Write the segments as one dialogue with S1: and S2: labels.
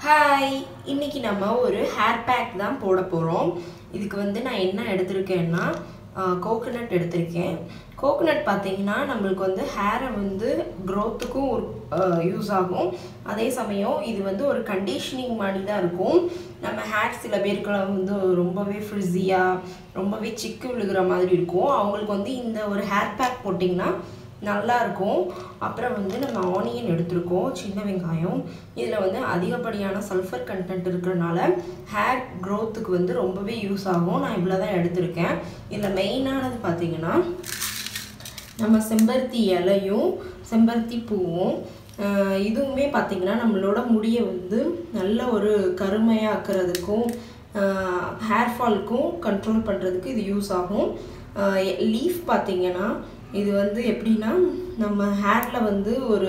S1: hi இன்னைக்கு நம்ம ஒரு ஹேர் பேக் தான் போட போகிறோம் இதுக்கு வந்து நான் என்ன எடுத்திருக்கேன்னா கோகோனட் எடுத்திருக்கேன் கோகோனட் பார்த்தீங்கன்னா நம்மளுக்கு வந்து ஹேரை வந்து க்ரோத்துக்கும் ஒரு யூஸ் ஆகும் அதே சமயம் இது வந்து ஒரு கண்டிஷனிங் மாதிரி தான் இருக்கும் நம்ம ஹேர் சில பேருக்குலாம் வந்து ரொம்பவே ஃப்ரிஸியாக ரொம்பவே சிக்கு விழுகிற மாதிரி இருக்கும் அவங்களுக்கு வந்து இந்த ஒரு ஹேர் பேக் போட்டிங்கன்னா நல்லா இருக்கும் அப்புறம் வந்து நம்ம ஆனியன் எடுத்திருக்கோம் சின்ன வெங்காயம் இதில் வந்து அதிகப்படியான சல்ஃபர் கண்டென்ட் இருக்கிறனால ஹேர் க்ரோத்துக்கு வந்து ரொம்பவே யூஸ் ஆகும் நான் இவ்வளோ தான் எடுத்திருக்கேன் இதில் மெயினானது பார்த்தீங்கன்னா நம்ம செம்பருத்தி இலையும் செம்பருத்தி பூவும் ஆஹ் இதுவுமே பார்த்திங்கன்னா நம்மளோட முடியை வந்து நல்ல ஒரு கருமையாக்குறதுக்கும் ஹேர் ஃபால்க்கும் கண்ட்ரோல் பண்ணுறதுக்கு இது யூஸ் ஆகும் லீஃப் பார்த்திங்கன்னா இது வந்து எப்படின்னா நம்ம ஹேரில் வந்து ஒரு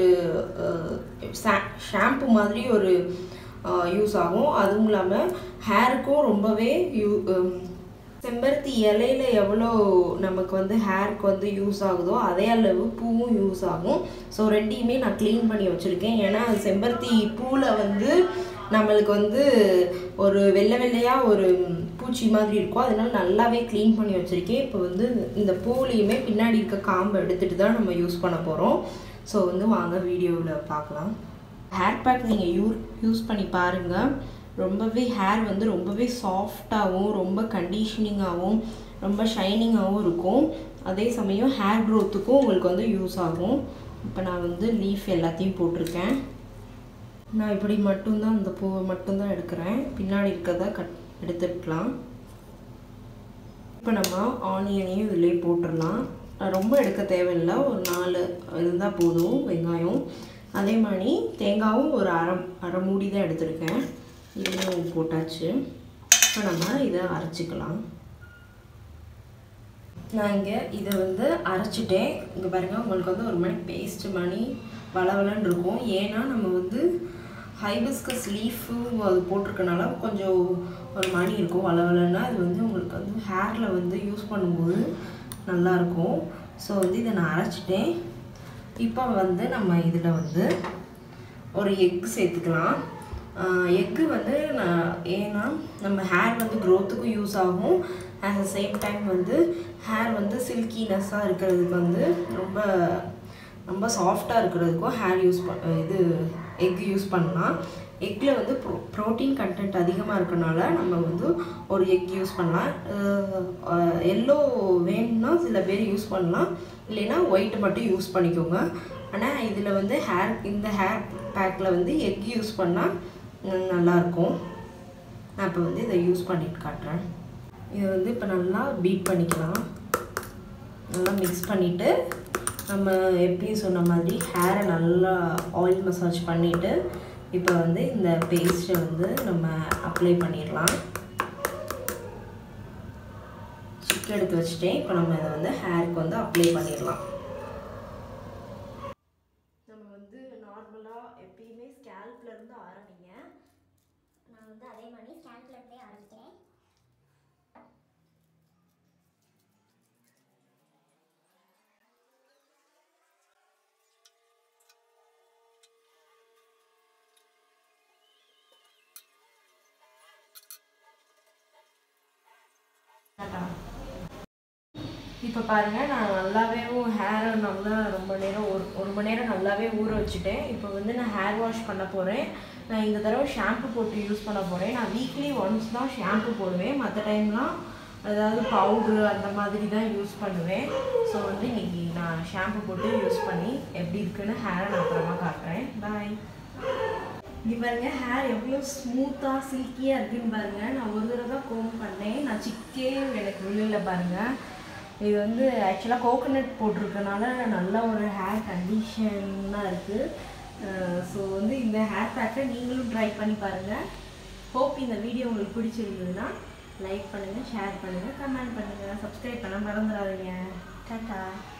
S1: ஷாம்பு மாதிரி ஒரு யூஸ் ஆகும் அதுவும் இல்லாமல் ஹேருக்கும் ரொம்பவே யூ செம்பருத்தி இலையில எவ்வளோ நமக்கு வந்து ஹேருக்கு வந்து யூஸ் ஆகுதோ அதே அளவு பூவும் யூஸ் ஆகும் ஸோ ரெண்டையுமே நான் க்ளீன் பண்ணி வச்சுருக்கேன் ஏன்னா செம்பருத்தி பூவில் வந்து நம்மளுக்கு வந்து ஒரு வெள்ளை வெள்ளையாக ஒரு பூச்சி மாதிரி இருக்கும் அதனால நல்லாவே க்ளீன் பண்ணி வச்சுருக்கேன் இப்போ வந்து இந்த பூவுலேயுமே பின்னாடி இருக்க காம்பை எடுத்துகிட்டு தான் நம்ம யூஸ் பண்ண போகிறோம் ஸோ வந்து வாங்க வீடியோவில் பார்க்கலாம் ஹேர் பேக் நீங்கள் யூ யூஸ் பண்ணி பாருங்கள் ரொம்பவே ஹேர் வந்து ரொம்பவே சாஃப்டாகவும் ரொம்ப கண்டிஷனிங்காகவும் ரொம்ப ஷைனிங்காகவும் இருக்கும் அதே சமயம் ஹேர் க்ரோத்துக்கும் உங்களுக்கு வந்து யூஸ் ஆகும் இப்போ நான் வந்து லீஃப் எல்லாத்தையும் போட்டிருக்கேன் நான் இப்படி மட்டும்தான் அந்த பூவை மட்டும்தான் எடுக்கிறேன் பின்னாடி இருக்கிறத கட் எடுத்துக்கலாம் இப்போ நம்ம ஆனியனையும் இதிலே போட்டுடலாம் ரொம்ப எடுக்க தேவையில்லை ஒரு நாலு இருந்தால் போதும் வெங்காயம் அதே மாதிரி தேங்காயும் ஒரு அரை அரை மூடி தான் எடுத்திருக்கேன் இதையும் போட்டாச்சு இப்போ நம்ம இதை அரைச்சிக்கலாம் நான் இங்கே இதை வந்து அரைச்சிட்டேன் இங்கே பாருங்கள் உங்களுக்கு வந்து ஒரு மணி பேஸ்ட் மணி வளவலன்னு இருக்கும் ஏன்னா நம்ம வந்து ஹைபிஸ்கஸ் லீஃபு அது போட்டிருக்கனால கொஞ்சம் ஒரு மணி இருக்கும் வளவலன்னா அது வந்து உங்களுக்கு வந்து ஹேரில் வந்து யூஸ் பண்ணும்போது நல்லாயிருக்கும் ஸோ வந்து இதை நான் அரைச்சிட்டேன் இப்போ வந்து நம்ம இதில் வந்து ஒரு எக் சேர்த்துக்கலாம் எக்கு வந்து நான் ஏன்னா நம்ம ஹேர் வந்து க்ரோத்துக்கும் யூஸ் ஆகும் அட் த சேம் டைம் வந்து ஹேர் வந்து சில்கினஸ்ஸாக இருக்கிறதுக்கு வந்து ரொம்ப ரொம்ப சாஃப்டாக இருக்கிறதுக்கும் ஹேர் யூஸ் ப இது எக் யூஸ் பண்ணலாம் எக்கில் வந்து ப்ரோ ப்ரோட்டீன் கண்டென்ட் அதிகமாக இருக்கனால நம்ம வந்து ஒரு எக் யூஸ் பண்ணலாம் எல்லோ வேணும்னா சில பேர் யூஸ் பண்ணலாம் இல்லைன்னா ஒயிட் மட்டும் யூஸ் பண்ணிக்கோங்க ஆனால் இதில் வந்து ஹேர் இந்த ஹேர் பேக்கில் வந்து எக் யூஸ் பண்ணால் நல்லாயிருக்கும் நான் இப்போ வந்து இதை யூஸ் பண்ணிட்டு காட்டுறேன் இதை வந்து இப்போ நல்லா பீட் பண்ணிக்கலாம் நல்லா மிக்ஸ் பண்ணிவிட்டு நம்ம எப்பயும் சொன்ன மாதிரி ஹேரை நல்லா ஆயில் மசாஜ் பண்ணிவிட்டு இப்போ வந்து இந்த பேஸ்ட்டை வந்து நம்ம அப்ளை பண்ணிடலாம் சிக் எடுத்து வச்சுட்டேன் இப்போ நம்ம இதை வந்து ஹேருக்கு வந்து அப்ளை பண்ணிடலாம் நம்ம வந்து நார்மலாக எப்பயுமே ஸ்கேல்ப்லேருந்து ஆரம்பிங்க
S2: நான் வந்து அதே மாதிரி ஸ்டாண்ட்ல இருந்தே ஆரம்பிக்கிறேன்
S1: இப்போ பாருங்கள் நான் நல்லாவே ஹேரை நல்லா ரொம்ப நேரம் ஒரு ஒரு மணி நேரம் நல்லாவே ஊற வச்சுட்டேன் இப்போ வந்து நான் ஹேர் வாஷ் பண்ண போகிறேன் நான் இந்த தடவை ஷாம்பு போட்டு யூஸ் பண்ண போகிறேன் நான் வீக்லி ஒன்ஸ் தான் ஷாம்பு போடுவேன் மற்ற டைம்லாம் அதாவது பவுட்ரு அந்த மாதிரி தான் யூஸ் பண்ணுவேன் ஸோ வந்து இன்னைக்கு நான் ஷாம்பு போட்டு யூஸ் பண்ணி எப்படி இருக்குன்னு ஹேரை நான் அப்புறமா காட்டுறேன் பாய் இங்கே பாருங்க ஹேர் எவ்வளோ ஸ்மூத்தாக சில்கியாக இருக்குன்னு பாருங்க நான் ஒரு தடவை தான் கோம் பண்ணேன் நான் சிக்கே எனக்கு விழுல பாருங்க இது வந்து ஆக்சுவலாக கோகோனட் போட்டிருக்கனால நல்ல ஒரு ஹேர் கண்டிஷனாக இருக்குது ஸோ வந்து இந்த ஹேர் பேக்கை நீங்களும் ட்ரை பண்ணி பாருங்கள் ஹோப் இந்த வீடியோ உங்களுக்கு பிடிச்சிருந்ததுன்னா லைக் பண்ணுங்கள் ஷேர் பண்ணுங்கள் கமெண்ட் பண்ணுங்கள் சப்ஸ்கிரைப் பண்ண மறந்துடாதீங்க டாட்டா